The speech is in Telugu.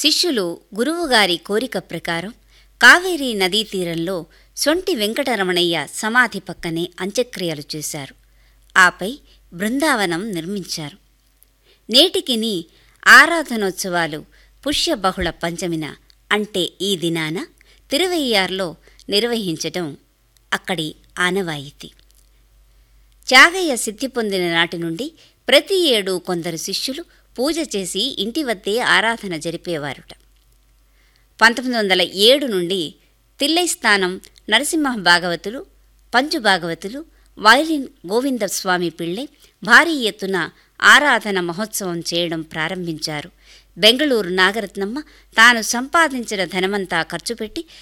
శిష్యులు గురువుగారి కోరిక ప్రకారం కావేరీ నదీ తీరంలో సొంటి వెంకటరమణయ్య సమాధి పక్కనే అంత్యక్రియలు చేశారు ఆపై బృందావనం నిర్మించారు నేటికిని ఆరాధనోత్సవాలు పుష్యబహుళ పంచమిన అంటే ఈ దినాన తిరువయ్యార్లో నిర్వహించటం అక్కడి ఆనవాయితీ త్యాగయ్య సిద్ధి పొందిన నాటి నుండి ప్రతి ఏడు కొందరు శిష్యులు పూజ చేసి ఇంటి వద్దే ఆరాధన జరిపేవారుట పంతొమ్మిది వందల ఏడు నుండి తిల్లై స్థానం నరసింహ భాగవతులు పంచు భాగవతులు వైలిన్ గోవిందస్వామి పిళ్ళై భారీ ఎత్తున ఆరాధన మహోత్సవం చేయడం ప్రారంభించారు బెంగళూరు నాగరత్నమ్మ తాను సంపాదించిన ధనమంతా ఖర్చు పెట్టి